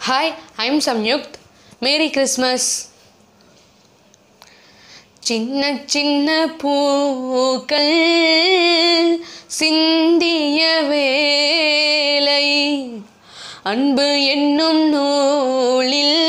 Hi, I'm Samyukt. Merry Christmas. சின்ன சின்ன பூக்கள் சிந்திய வேலை அன்பு என்னும் நூலில்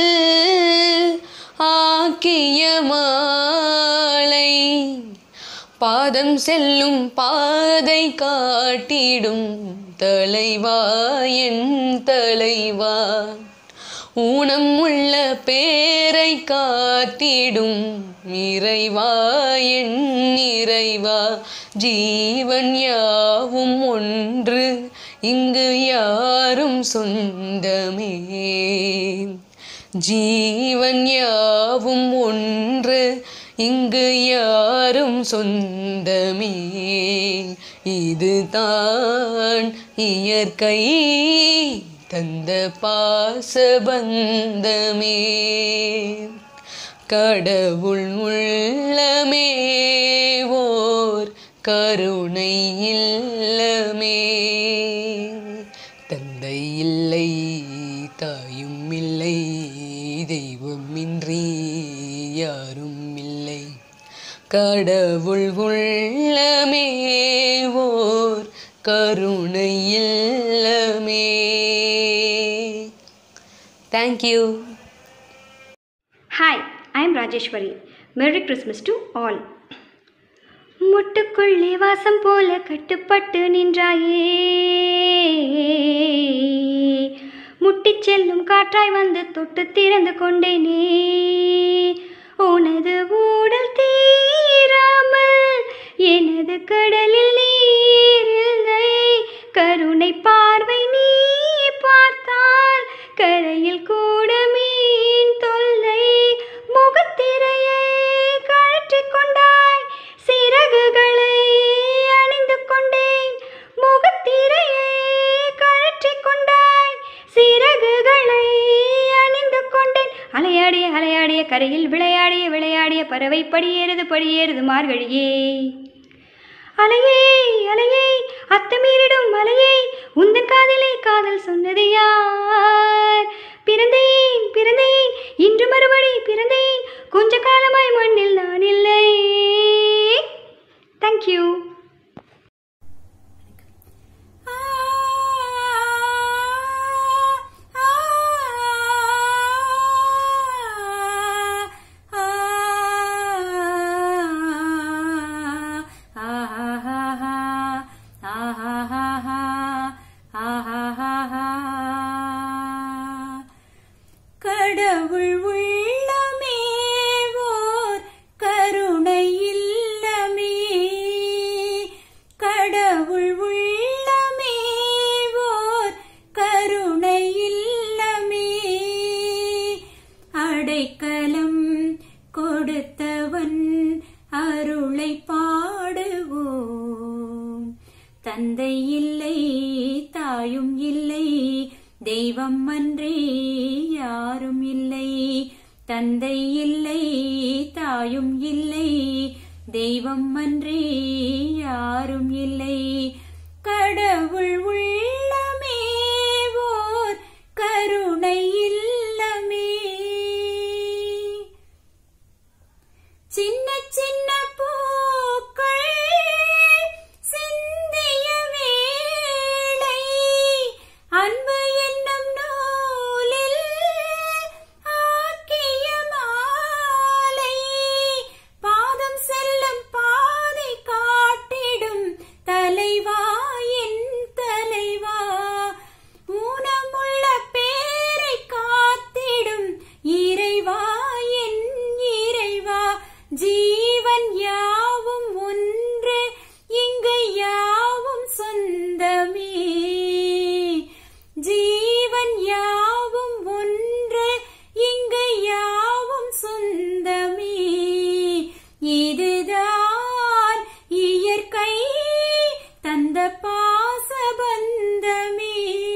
ஆக்கிய மாலை பாதம் செல்லும் பாதை காட்டிடும் தலைவா என் தலைவா ஊனம் உள்ள பேரை காத்திடும் இறைவா என் இறைவா ஜீவன் யாவும் ஒன்று இங்கு யாரும் சொந்தமே ஜீவன் யாவும் ஒன்று இங்கு யாரும் சொந்தமே இதுதான் இயற்கை தந்த பாசபந்தமே கடவுள் உள்ளமே ஓர் கருணை இல்லமே தந்தை இல்லை தாயும் இல்லை தெய்வமின்றி யாரும் இல்லை கடவுள் உள்ளமே ஓர் கருணை இல்லமே thank you hi I am Rajeswari merry Christmas to all முட்டுக்குள்ளே வாசம் போல கட்டுப்பட்டு நின்றாயே முட்டிச் செல்லும் காற்றாய் வந்து தொட்டு திறந்து கொண்டேனே உனது ஊடல் தீராமல் எனது கடலில் நீர் இல்லை கருணை பார்வை நீ பார்த்தால் கரையில் கூட மீன் தொல்லை முகத்திரையை கழற்றிக் கொண்டாய் சிறகுகளை அணிந்து கொண்டேன் முகத்திரையை கழற்றிக் கொண்டாய் சிறகுகளை அணிந்து கொண்டேன் அலையாடிய அலையாடிய கரையில் விளையாடிய விளையாடிய பறவை படியேறுது படியேறுது மார்கழியே அலையே அலையே அத்தமீறிடும் அலையே உந்தன் காதலே காதல் சொன்னது யார் பிறந்தேன் பிறந்தேன் இன்று மறுபடி பிறந்தேன் கொஞ்ச காலமாய் மண்ணில் நான் இல்லை தேங்க்யூ கடவுள் உள்ளமே ஓர் கருணை இல்லமே கடவுள் உள்ளமே ஓர் கருணை இல்லமே அடைக்கலம் கொடுத்தவன் அருளை பாடுவோம் தந்தை இல்லை தாயும் இல்லை தெய்வம் அன்றே யாரும் இல்லை தந்தை இல்லை தாயும் இல்லை தெய்வம் அன்றே யாரும் இல்லை கடவுள் உள்ளமே ஓர் கருணை இல்லமே சின்ன சின்ன பூக்கள் சிந்திய வேளை அன்பு என்னும் நூலில் ஆக்கிய மாலை பாதம் செல்லும் பாதை காட்டிடும் தலைவா என் தலைவா ஊனமுள்ள பேரை காத்திடும் இறைவா என் இறைவா ஜீவன் யாவும் ஒன்று இங்கு யாவும் சொந்தமே ஜீவன் யாவும் ஒன்று இங்கு யாவும் சொந்தமே இதுதான் இயற்கை தந்த பாசபந்தமே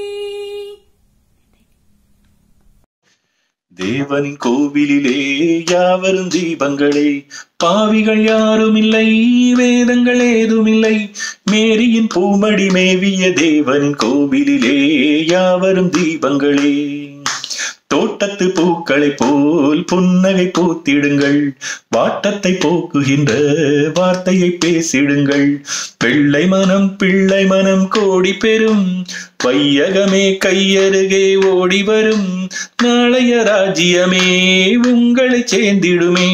தேவனின் கோவிலிலே யாவரும் தீபங்களே பாவிகள் யாரும் இல்லை வேதங்கள் ஏதுமில்லை மேரியின் பூமடி மேவிய தேவனின் கோவிலிலே யாவரும் தீபங்களே தோட்டத்து பூக்களை போல் புன்னகை பூத்திடுங்கள் வாட்டத்தை போக்குகின்ற வார்த்தையை பேசிடுங்கள் பிள்ளை மனம் பிள்ளை மனம் கோடி பெறும் வையகமே கையருகே ஓடி வரும் நாளைய ராஜ்யமே உங்களை சேர்ந்திடுமே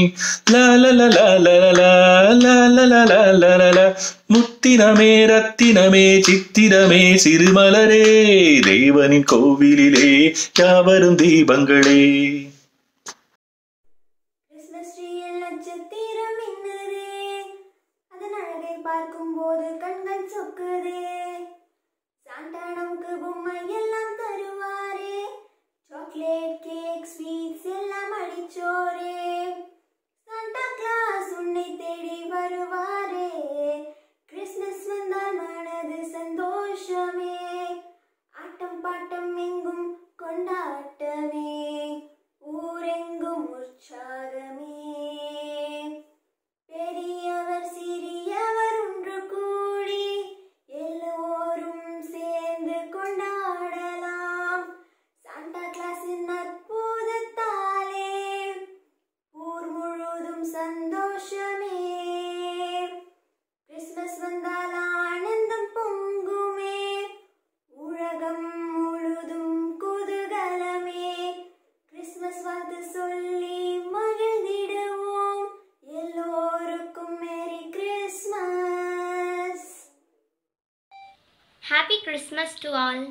லாலலலாலலலா முத்தினமே ரத்தினமே சித்திரமே சிறுமலரே தேவனின் கோவிலிலே யாவரும் தீபங்களே கிறிஸ்மஸ் ட்ரீயில் நட்சத்திரம் மின்னுதே அதன் அழகை பார்க்கும்போது கண்கள் சொக்குதே சாண்டா நமக்கு பொம்மை எல்லாம் தருவாரே சாக்லேட் கேக் ஸ்வீட்ஸ் எல்லாம் அடிச்சோரே சாண்டா கிளாஸ் உன்னை தேடி வருவாரே கிறிஸ்மஸ் வந்தால் மனது சந்தோஷமே ஆட்டம் பாட்டம் எங்கும் கொண்டாட்டமே ஊரெங்கும் உற்சாகமே பெரியவர் சிறியவர் ஒன்று கூடி எல்லோரும் சேர்ந்து கொண்டாடலாம் சாண்டா கிளாஸின் அற்புதத்தாலே ஊர் முழுதும் சந்தோஷமே கிறிஸ்மஸ் வந்தால் ஆனந்தம் பொங்குமே உலகம் முழுதும் குதூகலமே கிறிஸ்மஸ் வாழ்த்து சொல்லி மகிழ்ந்திடுவோம் எல்லோருக்கும் merry christmas happy christmas to all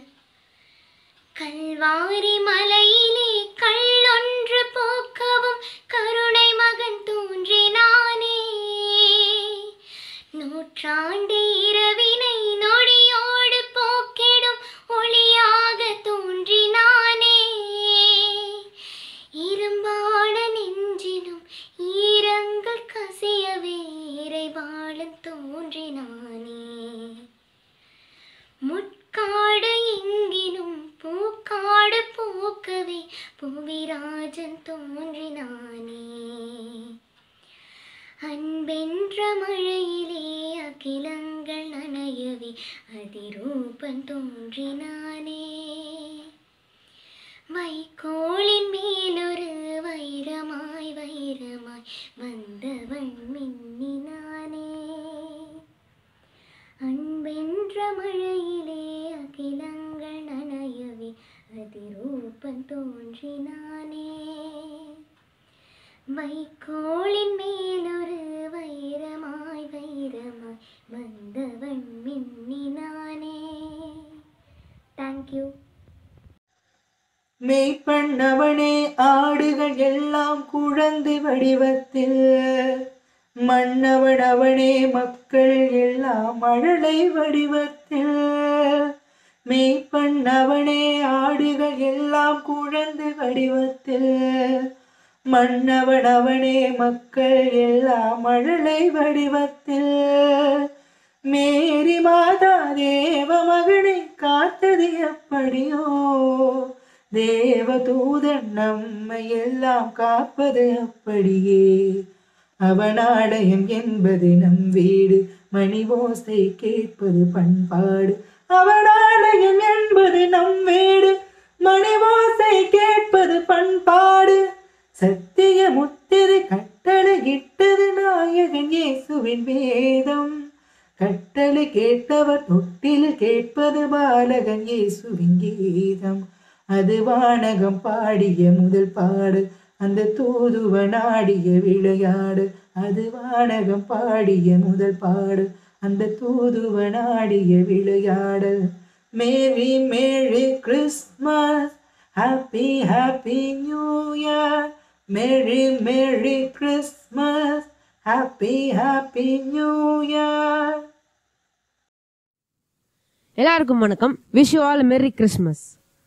Calvary மலையிலே கள்ளொன்று போக்கவும் கருணை மகன் தோன்றினானே நூற்றாண்டு இரவினை நொடியோடு போக்கிடும் ஒளியாக தோன்றினானே இரும்பான நெஞ்சிலும் ஈரங்கள் கசியவே இறைவாழத் தோன்றினானே முட்காடு எங்கிலும் பூக்காடு பூக்கவே புவிராஜன் தோன்றினானே அன்பென்ற மழையிலே அகிலங்கள் நனையவே அதிரூபன் தோன்றினானே வைக்கோலின் மேலொரு வைரமாய் வைரமாய் வந்தவன் மின்னினானே அன்பென்ற மழையிலே அகிலங்கள் நனையவே அதிரூபன் தோன்றினானே வைக்கோலின் மேலொரு வைரமாய் வைரமாய் வந்தவன் மின்னினானே தேங்க்யூ மெய்ப்பண்ணவனே ஆடுகள் எல்லாம் குழந்தை வடிவத்தில் மன்னவன் அவனே மக்கள் எல்லாம் மழலை வடிவத்தில் மெய்ப்பண்ணவனே ஆடுகள் எல்லாம் குழந்தை வடிவத்தில் மன்னவன் அவனே மக்கள் எல்லாம் மழலை வடிவத்தில் மேரி மாதா தேவ மகனை காத்தது எப்படியோ தேவதூதன் நம்மை எல்லாம் காப்பது அப்படியே அவனாலயம் என்பது நம் வீடு மணி ஓசை கேட்பது பண்பாடு அவனாலயம் என்பது நம் வீடு மணி ஓசை கேட்பது பண்பாடு சத்திய முத்திரை கட்டளையிட்டது நாயகன் இயேசுவின் வேதம் கட்டளை கேட்டவர் தொட்டில் கேட்பது பாலகன் இயேசுவின் கீதம் அது வானகம் பாடிய முதல் பாடு அந்த தூதுவன் ஆடிய விளையாடு அது வானகம் பாடிய முதல் பாடு அந்த தூதுவன் ஆடிய விளையாடல் merry merry christmas happy happy new year merry merry christmas happy happy new year எல்லாருக்கும் வணக்கம் wish you all merry christmas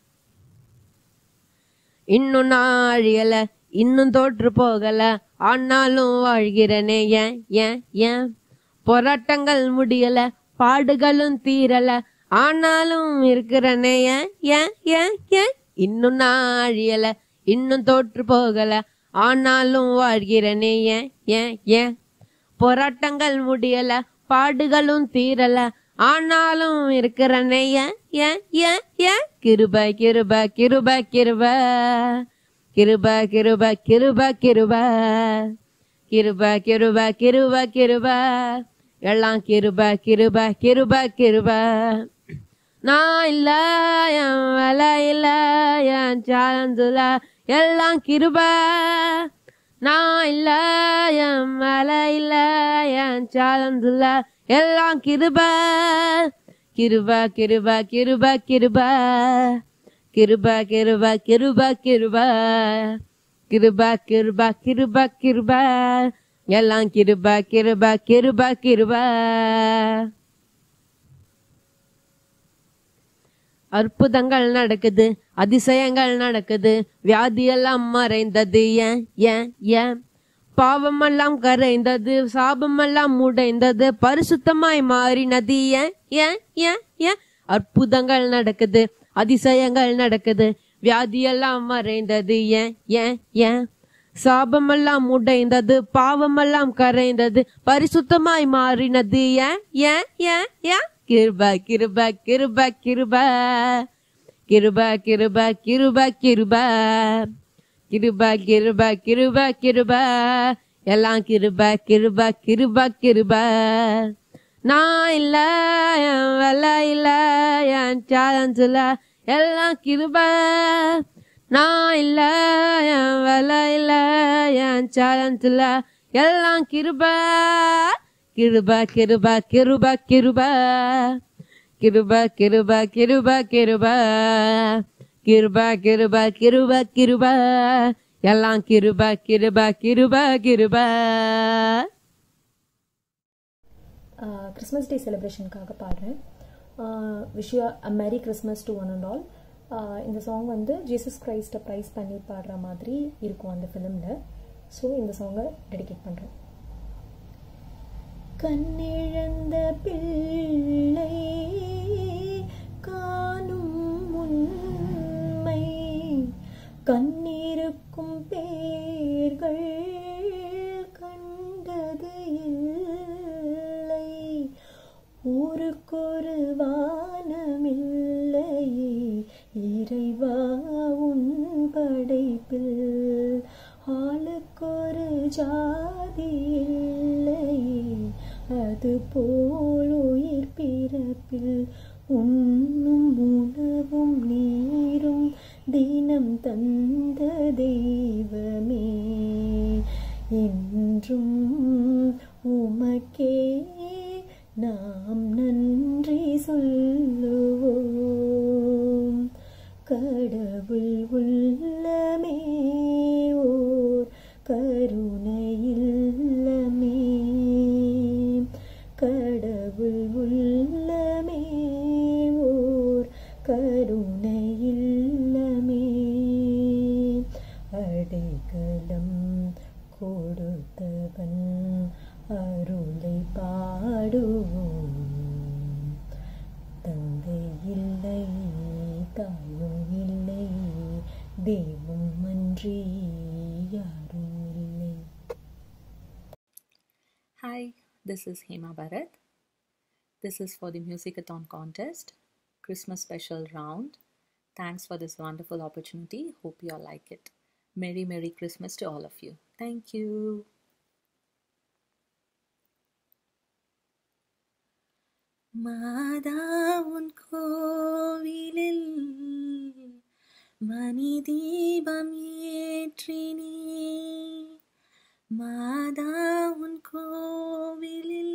இன்னும் நாழியல இன்னும் தோற்று போகல ஆனாலும் வாழ்கிறனே ஏன் ஏன் ஏன் போராட்டங்கள் முடியல பாடுகளும் தீரல ஆனாலும் இருக்கிறனே ஏன் ஏன் ஏன் ஏன் இன்னும் நாழியல இன்னும் தோற்று போகல ஆனாலும் வாழ்கிறனே ஏன் ஏன் ஏன் போராட்டங்கள் முடியல பாடுகளும் தீரல ஆனாலும் இருக்கிறனே ஏன் ஏன் ஏன் ஏன் கிருப கிருப கிருப கிருப கிருப கிருப கிருப கிருப கிருப கிருப கிருப கிருப எல்லாம் கிருப கிருப கிருப கிருப நான் இல்ல என் வேலை இல்ல என் சாலந்துல எல்லாம் கிருப நான் இல்ல என் வேலை இல்ல என் சாலந்துல எல்லாம் கிருப கிருப கிருப கிருப கிருப கிருப கிருப கிருப கிருப கிருப கிருப கிருப கிருப எல்லாம் கிருப கிருப கிருப கிருப அற்புதங்கள் நடக்குது அதிசயங்கள் நடக்குது வியாதியெல்லாம் மறைந்தது ஏன் ஏன் ஏன் பாவமெல்லாம் கரைந்தது சாபமெல்லாம் உடைந்தது பரிசுத்தமாய் மாறினது ஏன் ஏன் ஏன் ஏன் அற்புதங்கள் நடக்குது அதிசயங்கள் நடக்குது வியாதியெல்லாம் மறைந்தது ஏன் ஏன் ஏன் சாபமெல்லாம் உடைந்தது பாவமெல்லாம் கரைந்தது பரிசுத்தமாய் மாறினது ஏன் ஏன் ஏன் ஏன் கிருப கிருப கிருப கிருப கிருப கிருப கிருப கிருப கிருப கிருப கிருப கிருப எல்லாம் கிருப கிருப கிருப கிருப நான் இல்ல என் வேலை இல்ல என் சேலஞ்சில் எல்லாம் கிருப நான் இல்ல என் வேலை இல்ல என் சேலஞ்சில் எல்லாம் கிருப கிருப கிருப கிருப கிருப கிருப கிருப கிருப கிருப கிருப கிருப கிருப கிருப எல்லாம் கிருப கிருப கிருப கிருப கிறிஸ்மஸ் டே செலிப்ரேஷனுக்காக பாடுறேன் wish you a merry christmas to one and all இந்த சாங் வந்து ஜீசஸ் கிரைஸ்ட்டை ப்ரைஸ் பண்ணி பாடுற மாதிரி இருக்கும் அந்த ஃபிலிமில் ஸோ இந்த சாங்கை டெடிகேட் பண்ணுறேன் கண்ணிழந்த பிள்ளை காணும் உண்மை கண்ணிருக்கும் பேர்கள் கண்டது இல்லை ஊருக்கொரு வானமில்லையே இறைவா உன் படைப்பில் ஆளுக்கொரு ஜாதி இல்லையே அது போல் உயிர் பிறப்பில் உண்ணும் உணவும் நீரும் தினம் தந்த தெய்வமே என்றும் உமக்கே நாம் நன்றி சொல்லுவோம் கடவுள் உள்ளமே ஓர் கருணையில்லமே கடவுள் உள்ளமே ஓர் கருணையில்லமே அடைக்கலம் கொடுத்தவன் அருளை பாடுவோம் தந்தை இல்லை தாயும் இல்லை தெய்வம் அன்றி யாரும் இல்லை Hi, this is Hema Bharat. This is for the Musicathon contest, Christmas special round. Thanks for this wonderful opportunity. Hope you all like it. Merry, Merry Christmas to all of you. Thank you. மாதா உன் கோவிலில் மணி தீபம் ஏற்றினே மாதா உன் கோவிலில்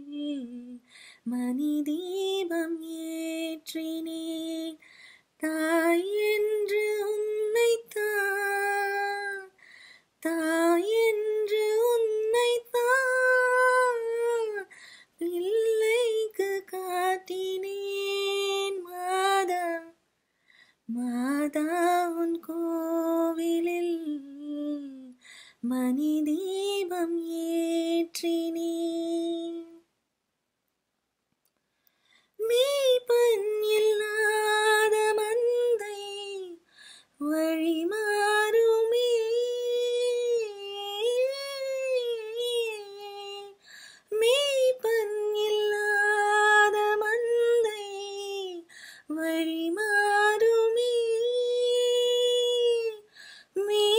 மணி தீபம் ஏற்றினேன் தாய் என்று உன்னைத்தான் தாய் என்று உன்னைத்தான் பிள்ளைக்கு காட்டினேன் மாதா மாதா உன் கோவிலில் மணி தீபம் ஏற்றினேன் மீபன் இல்லாத மந்தை வழி மாறுமே மீபன் இல்லாத மந்தை வழி மாறுமே மீ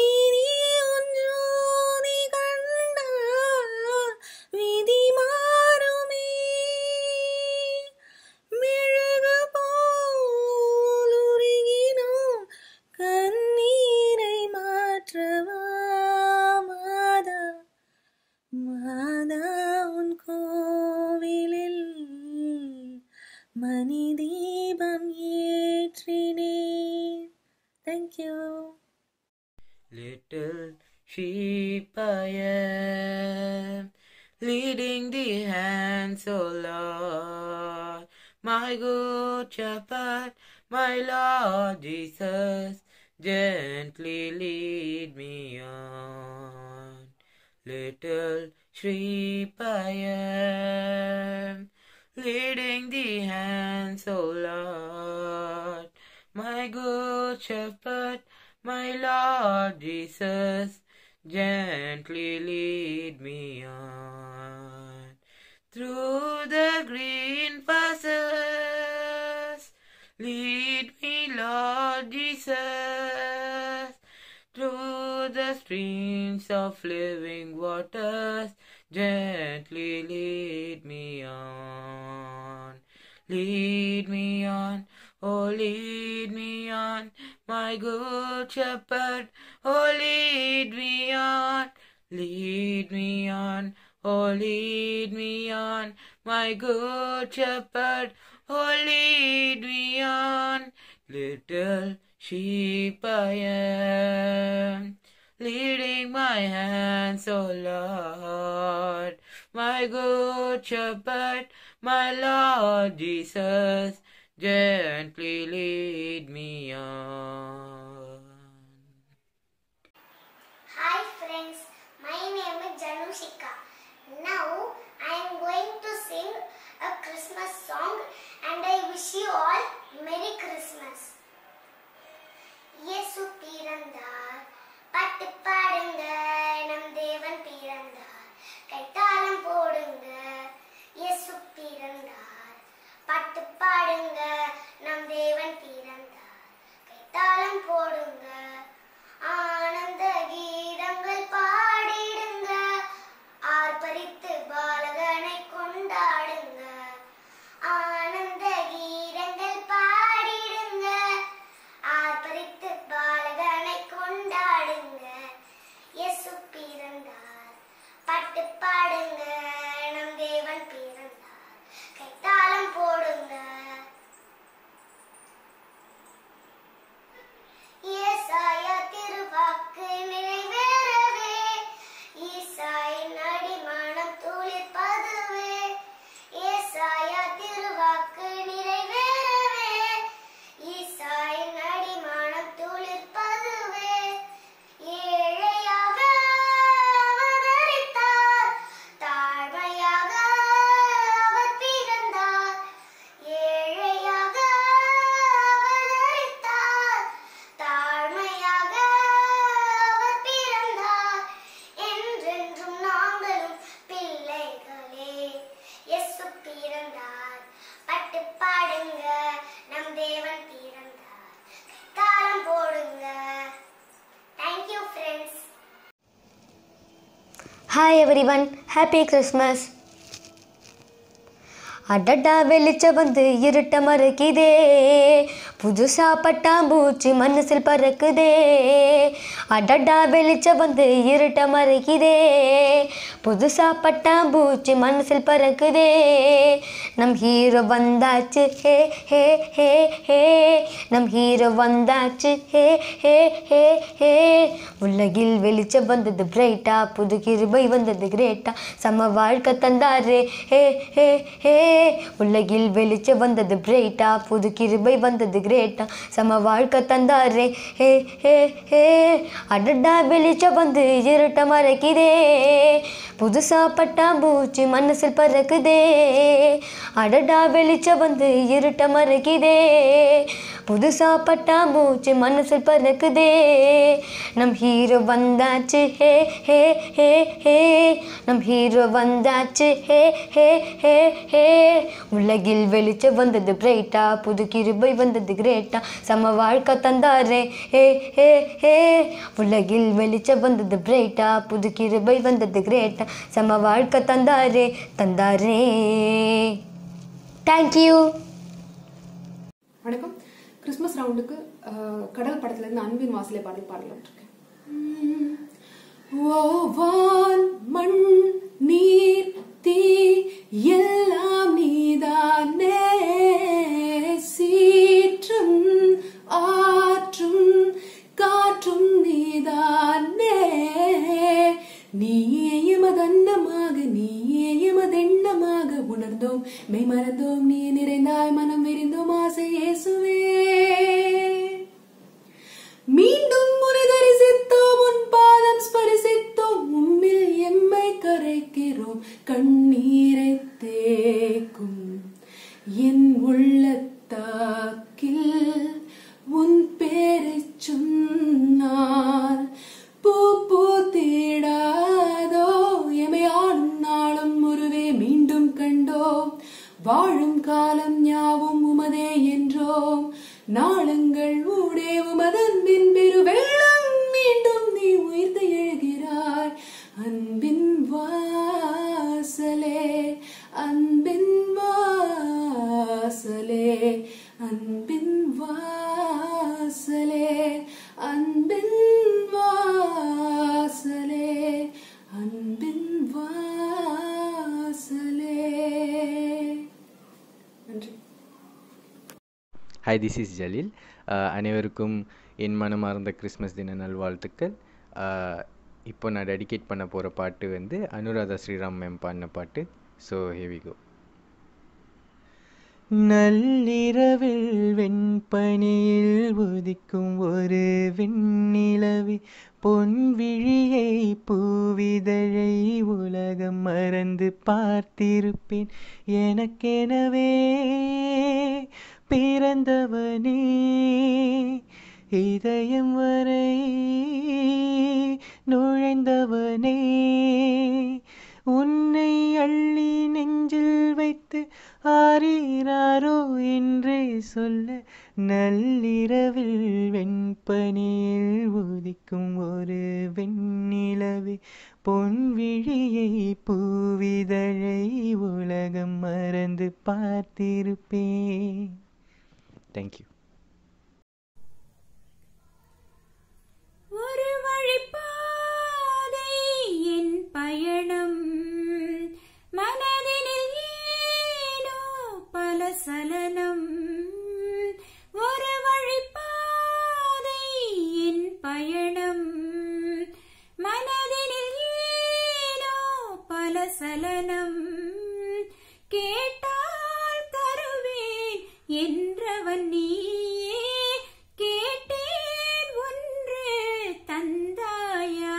Thank you. Little sheep I am, leading the hands, O Lord. My good shepherd, my Lord Jesus, gently lead me on. Little sheep I am, leading the hands, O Lord. My good shepherd, my Lord Jesus, gently lead me on. Through the green passes, lead me, Lord Jesus. Through the streams of living waters, gently lead me on. Lead me on, oh lead me on, my good shepherd, oh lead me on, lead me on, oh lead me on, my good shepherd, oh lead me on, little sheep I am, leading my hands, oh Lord, my good shepherd, my Lord Jesus, gently lead me on. Hi friends, my name is Janushika. Now I am going to sing a Christmas song and I wish you all Merry Christmas. இயேசு பிறந்தார் பாட்டு பாடுங்க நம் தேவன் பிறந்தார் கைத்தாளம் போடுங்க இயேசு பிறந்தார் பாட்டு பாடுங்க நம் தேவன் பிறந்தார் கைத்தாளம் போடுங்க ஆனந்த கீதங்கள் பாடிடுங்க ஆர்ப்பரித்து பாலகனை கொண்டாடுங்க ஆனந்த கீதங்கள் பாடிடுங்க ஆர்ப்பரித்து பாலகனை கொண்டாடுங்க இயேசு பிறந்தார் பாட்டு பாடுங்க நம் தேவன் பிறந்தார் கைத்தாளம் போடுங்க ஏசாயா திருவாக்கு நிறைவேறவே ஈசாயின் அடிமானம் துளிர்ப்பதுவே ஏசாயா திருவாக்கு நிறைவேறவே ஈசாயின் அடிமானம் துளிர்ப்பதுவே ஏழையாக அவதரித்தார் தாழ்மையாக அவர் பிறந்தார் ஏழையாக அவதரித்தார் தாழ்மையாக அவர் பிறந்தார் என்றென்றும் நாங்களும் பிள்ளைகளே இயேசு பிறந்தார் பட்டு பாடுங்க நம் தேவன் பிறந்தார் தாளம் போடுங்க thank you friends hi everyone happy christmas அடடா வெளிச்சம் வந்து இருட்ட மறைக்குதே புதுசா பட்டாம்பூச்சி மனசில் பறக்குதே அடடா வெளிச்சம் வந்து இருட்ட மறைக்குதே புதுசா பட்டாம்பூச்சி மனசில் பறக்குதே நம் ஹீரோ வந்தாச்சு ஹே ஹே ஹே ஹே நம் ஹீரோ வந்தாச்சு ஹே ஹே ஹே ஹே உலகில் வெளிச்சம் வந்தது பிரைட்டா புது கிருபை வந்தது கிரேட்டா சம வாழ்க்கை தந்தாரே ஹே ஹே ஹே உலகில் வெளிச்சம் வந்தது பிரைட்டா புது கிருபை வந்தது கிரேட்டா சம வாழ்க்கை தந்தாரே ஹே ஹே ஹே அடடா வெளிச்சம் வந்து இருட்ட மறைக்குதே புதுசா பட்டாம்பூச்சி மனசில் பறக்குதே அடடா வெளிச்சம் வந்து இருட்ட மறைக்குதே புதுசா பட்டாம்பூச்சி மனசில் பறக்குதே நம் ஹீரோ வந்தாச்சு ஹே ஹே ஹே ஹே நம் ஹீரோ வந்தாச்சு ஹே ஹே ஹே ஹே உலகில் வெளிச்சம் வந்தது பிரைட்டா புது கிருபை வந்தது கிரேட்டா சம வாழ்க்கை தந்தாரே ஹே ஹே ஹே உலகில் வெளிச்சம் வந்தது பிரைட்டா புது கிருபை வந்தது கிரேட்டா சம வாழ்க்கை தந்தாரே தந்தாரே தேங்க்யூ வணக்கம் கிறிஸ்மஸ் ரவுண்டுக்கு அஹ், கடல் படத்துல இருந்து அன்பின் வாசலை பாடல் பாடலாம் இருக்கேன் ஓவான் மண் நீர் தீ எல்லாம் நீதானே சீற்றும் ஆற்றும் காற்றும் நீதானே நீயே எமதன்னமாக நீயே எமதெண்ணமாக உணர்ந்தோம் மெய் மறந்தோம் நீ நிறைந்தாய் மனம் விரிந்தோம் ஆசை இயேசுவே மீண்டும் முறை தரிசித்தோம் உன் பாதம் ஸ்பரிசித்தோம் உம்மில் எம்மை கரைக்கிறோம் கண்ணீரை தேக்கும் என் உள்ளத்தாக்கில் உன் பேரை சொன்னால் பூ பூத்திடாதோ எமை ஆளும் நாளும் உருவே மீண்டும் கண்டோம் வாழும் காலம் யாவும் உமதே என்றோம் நாளங்கள் ஊடே உமதன்பின் பெருவேளம் மீண்டும் நீ உயிர்த்து எழுகிறாய் அன்பின் வாசலே அன்பின் வாசலே அன்பின் வாசலே அன்பின் வாசலே அன்பின் வாசலே நன்றி hi this is Jaleel ah, அனைவருக்கும் என் மனமார்ந்த கிறிஸ்மஸ் தின நல்வாழ்த்துக்கள் அஹ், இப்போ நான் டெடிகேட் பண்ண போகிற பாட்டு வந்து அனுராதா ஸ்ரீராம் மேம் பாடின பாட்டு ஸோ ஹெவிகோ நள்ளிரவில் வெண்பனியில் உதிக்கும் ஒரு வெண்ணிலவி பொன்விழியை பூவிதழை உலகம் மறந்து பார்த்திருப்பேன் எனக்கெனவே பிறந்தவனே இதயம் வரை நுழைந்தவனே உன்னை அள்ளி நெஞ்சில் வைத்து ஆரீராரோ என்றே சொல்ல நள்ளிரவில் வெண்பனியில் உதிக்கும் ஒரு வெண்ணிலவே பொன்விழியை பூவிதழை உலகம் மறந்து பார்த்திருப்பேன் தேங்க்யூ ஒரு வழிப்பாதை என் பயணம் மனதினில் ஏனோ பல சலனம் ஒரு வழிப்பாதை என் பயணம் மனதினில் ஏனோ பல சலனம் கேட்டால் தருவேன் என்றவன் நீயே கேட்டேன் ஒன்று தந்தாயா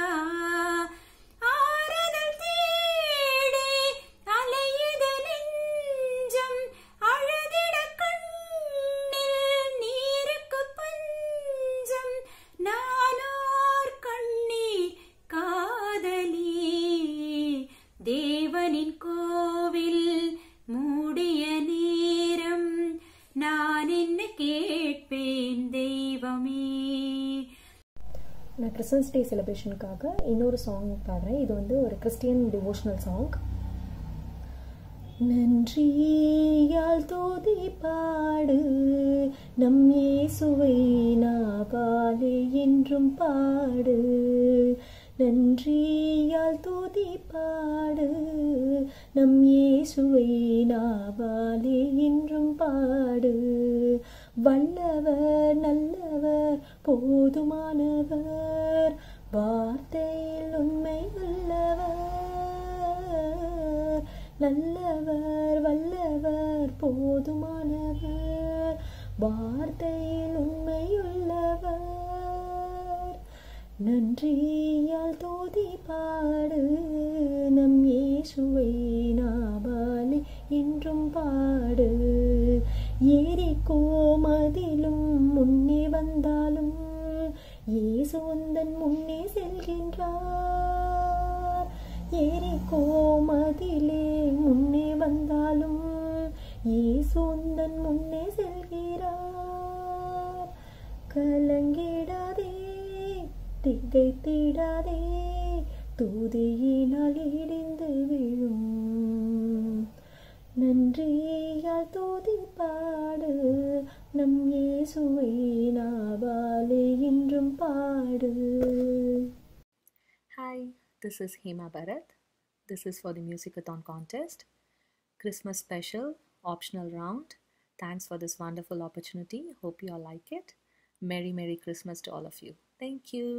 ஆறுதல் தேடி அலையுது நெஞ்சம் அழுதிட கண்ணில் நீருக்கு பஞ்சம் நானோர் கண்ணி காதலி தேவனின் கோவில் மூடிய நேரம் நான் என்ன கேட்பேன் தெய்வமே நான் கிறிஸ்மஸ் டே செலிப்ரேஷனுக்காக இன்னொரு சாங் பாடுறேன் இது வந்து ஒரு கிறிஸ்டியன் டிவோஷனல் சாங் நன்றியால் தூதி பாடு நம் இயேசுவை நாவாலே என்றும் பாடு நன்றியால் தூதி பாடு நம் இயேசுவை நாவாலே என்றும் பாடு வல்லவர் நல்லவர் போதுமானவர் வார்த்தையில் உண்மை உள்ளவர் நல்லவர் வல்லவர் போதுமானவர் வார்த்தையில் உண்மையுள்ளவர் நன்றியால் தோதி பாடு நம் இயேசுவை நாபாலே என்றும் பாடு ஏரிக்கோ மதிலும் முன்னே வந்தாலும் இயேசு உந்தன் முன்னே செல்கின்றார் ஏரிக்கோ மதிலே முன்னே வந்தாலும் இயேசு உந்தன் முன்னே செல்கிறார் கலங்கிடாதே திகைத்திடாதே தூதியினால் இடிந்து விழும் நன்றியால் தூதி பாடு நம் இயேசுவை நாவாலே இன்றும் பாடு Hi, this is Hema Bharat. This is for the Musicathon contest. Christmas special, optional round. Thanks for this wonderful opportunity. Hope you all like it. Merry, Merry Christmas to all of you. Thank you.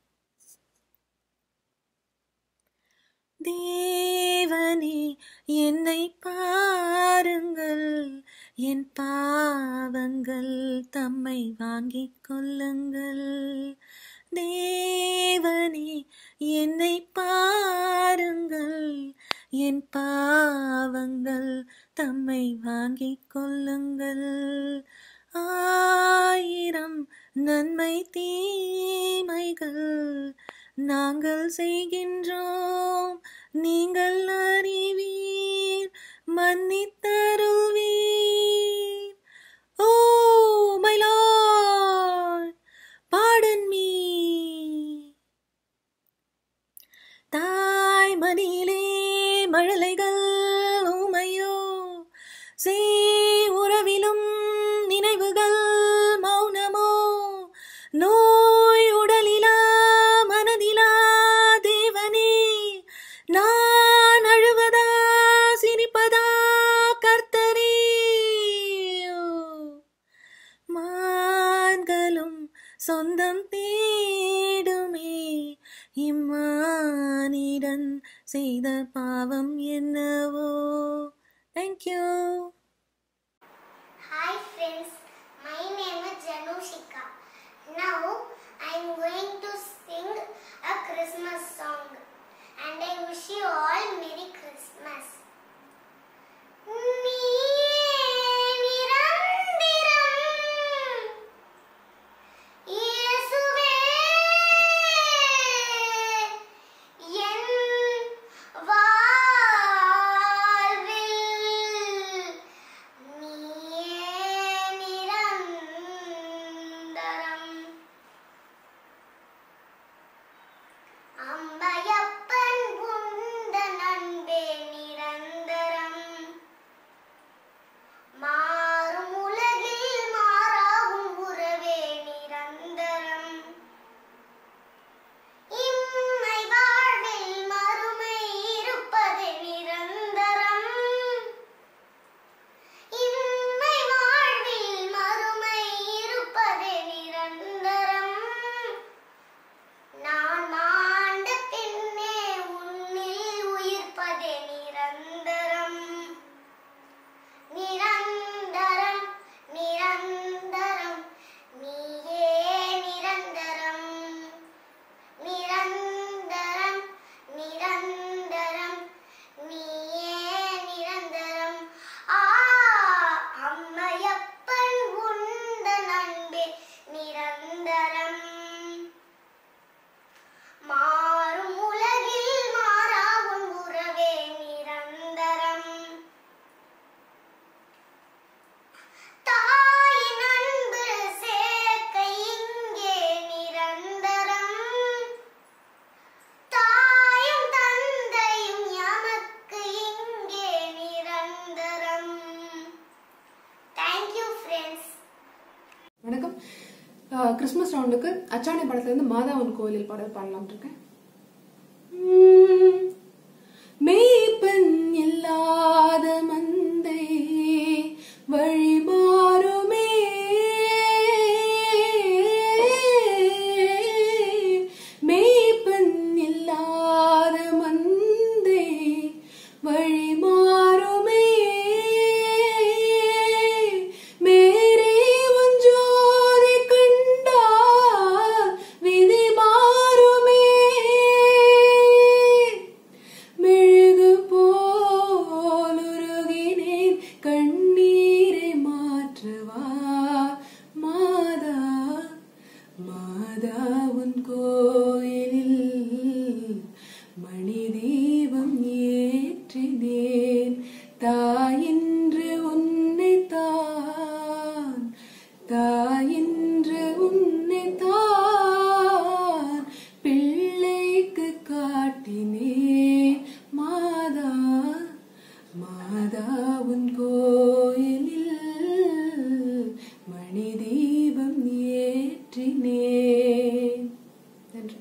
தேவனே என்னை பாருங்கள் என் பாவங்கள் தம்மை வாங்கிக் கொள்ளுங்கள் தேவனே என்னை பாருங்கள் என் பாவங்கள் தம்மை வாங்கிக் கொள்ளுங்கள் ஆயிரம் நன்மை தீமைகள் நாங்கள் செய்கின்றோம் நீங்கள் அறிவீர் மன்னித்தருவீர் oh my lord pardon me தாய் மடியிலே மழலைகள் உமையோ சே உறவிலும் நினைவுகள் மௌனமோ நோய் உடலிலா மனதிலா தேவனே நான் அழுவதா சிரிப்பதா கர்த்தரே மான்களும் சொந்தம் தேடுமே இம்மானிடன் செய்த பாவம் என்னவோ thank you Hi friends, my name is Janushika. Now I am going to sing a Christmas song and I wish you all Merry Christmas. இயேசுவே என் வாழ்வில் நீயே நிரந்தரம் அம்பையப்பன் உந்தன் அன்பே நிரந்தரம் மாறும் உலகில் மாறாவும் உறவே நிரந்தரம் இம்மை வாழ்வில் மறுமை இருப்பதே நிரந்தரம் இம்மை வாழ்வில் மறுமை இருப்பதே நிரந்தரம் நான் மாண்ட பின்னே உன்னில் உயிர்ப்பதே நிரந்தரம் நிரந்தரம் நிரந்தரம் நீயே நிரந்தரம் நிரந்தரம் நிரந்தரம் நீயே நிரந்தரம் ஆ அம்மையப்பன் உந்தன் அன்பே நிரந்தரம் மாறும் உலகில் மாறாகும் உறவே நிரந்தரம் தாயின் அன்பு சேர்க்கை இங்கே நிரந்தரம் தாயும் தந்தையும் எமக்கு இங்கே நிரந்தரம் தேங்க்யூ ஃப்ரெண்ட்ஸ் வணக்கம் அஹ், கிறிஸ்மஸ் ரவுண்டுக்கு அச்சாணி படத்துல இருந்து மாதாவன் கோயிலில் பாடல் பாடலாம் இருக்கேன் உம், மெய்ப்பெண் இல்லாத மந்தை வழி மாறுமே மெய்ப்பெண் இல்லாத மந்தை வழி மாறுமே மேரே உன் ஜோதி கண்டால் விதி மாறுமே மெழுகு போல் உருகினேன் கண்ணீரை மாற்றுவா மாதா மாதா உன் கோயிலில் மணி தீபம் ஏற்றினேன் தாயின்று உன்னை தான் தாயின்று உன்னை தான் பிள்ளைக்கு காட்டினேன் மாதா மாதா உன் கோயிலில் மணி தீபம் ஏற்றினேன் நன்றி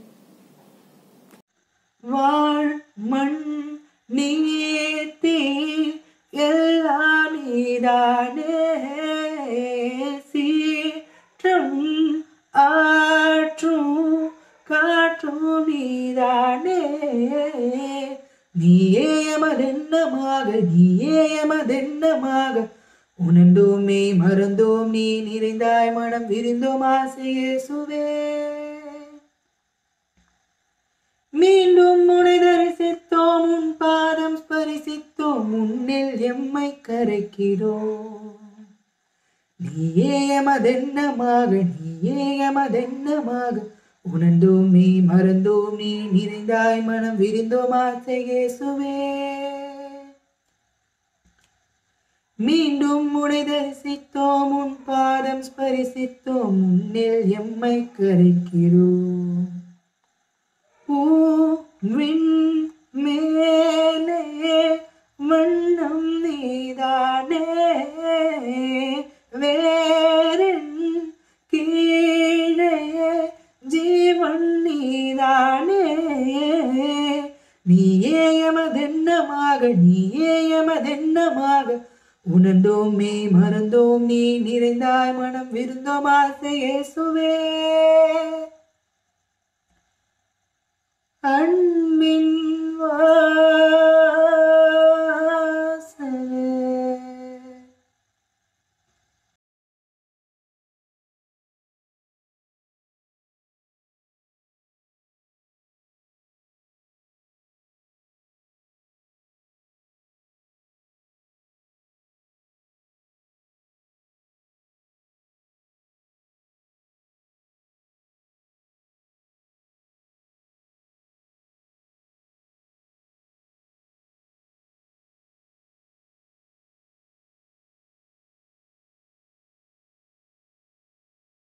வாழ் மண் நீத்தே எல்லாம் நீதானே சீற்றம் நீதானே நீயே எமதென்னமாக நீயே எமதென்னமாக உணர்ந்தோமே மறந்தோம் நீ நிறைந்தாய் மனம் விரிந்தோம் ஆசையேசுவே மீண்டும் உனை தரிசித்தோம் உன் பாதம் ஸ்பரிசித்தோம் உன்னில் எம்மை கரைக்கிறோம் நீயே எமதென்னமாக நீயே எமதென்னமாக உணர்ந்தோம் நீ மறந்தோம் நீ நிறைந்தாய் மனம் விரிந்தோம் ஆசையேசுவே மீண்டும் உனை தரிசித்தோம் உன் பாதம் ஸ்பரிசித்தோம் உன்னில் எம்மை கரைக்கிறோம் பூவின் மேலே வண்ணம் நீதானே வேறன் கீழே ஜீவன் நீதானே நீயே எமதென்னமாக நீயே எமதென்னமாக உணர்ந்தோம் நீ மறந்தோம் நீ நிறைந்தாய் மனம் விருந்தோம் ஆசையேசுவே